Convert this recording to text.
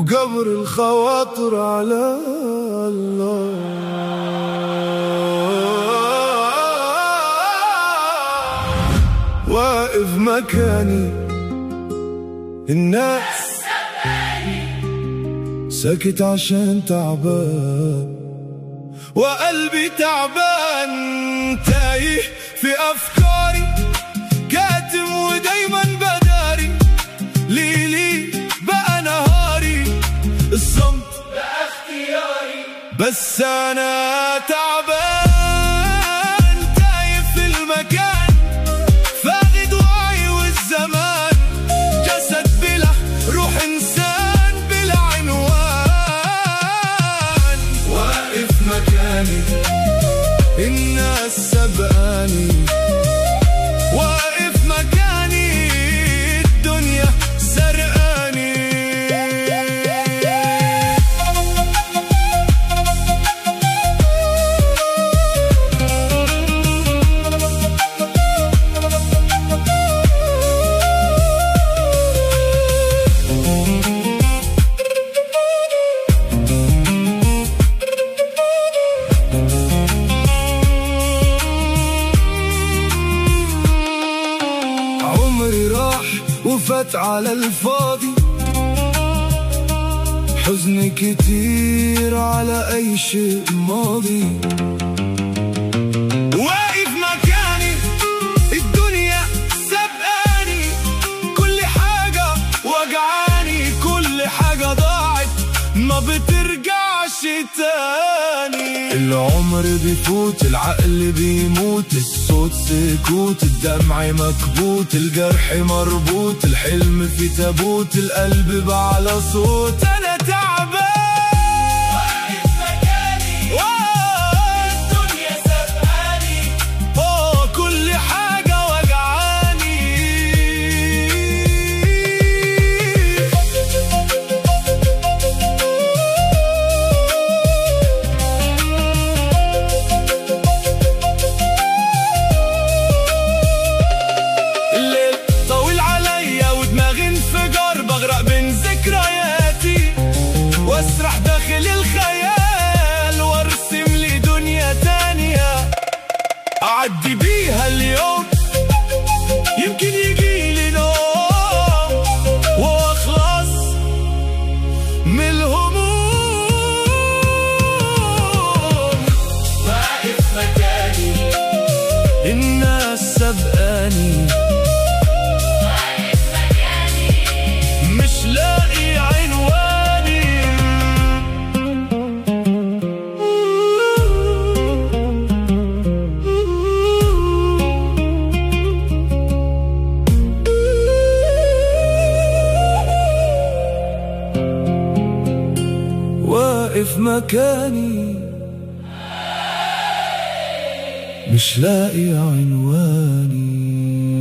وقبر الخواطر على الله واقف مكاني الناس ساكت عشان تعبان وقلبي تعبان تايه في أفكاري كاتم ودايما بداري ليلي بقى نهاري الصمت بقى اختياري بس أنا تعبان تايه في المكان فاقد وعي والزمان جسد بلا روح إنسان بلا عنوان واقف مكاني الناس سبقاني واقف مكاني الدنيا سرقاني عمري راح وفات على الفاضي حزن كتير على أي شيء ماضي واقف مكاني الدنيا سبقاني كل حاجة وجعاني كل حاجة ضاعت ما بترجعش تاني العمر بيفوت العقل بيموت الصوت سكوت الدمع مكبوت الجرح مربوط الحلم في تابوت القلب بعلى صوت انا تعبان واقف مكاني الدنيا سبقاني اه كل حاجة وجعاني الليل طويل عليا ودماغي انفجار بغرق بين ذكرياتي واسرح داخل الخيال وارسم لي دنيا تانية اعدي بيها اليوم يمكن يجيلي نوم واخلص من الهموم واقف مكاني الناس سبقاني مش لاقي عنواني واقف مكاني مش لاقي عنواني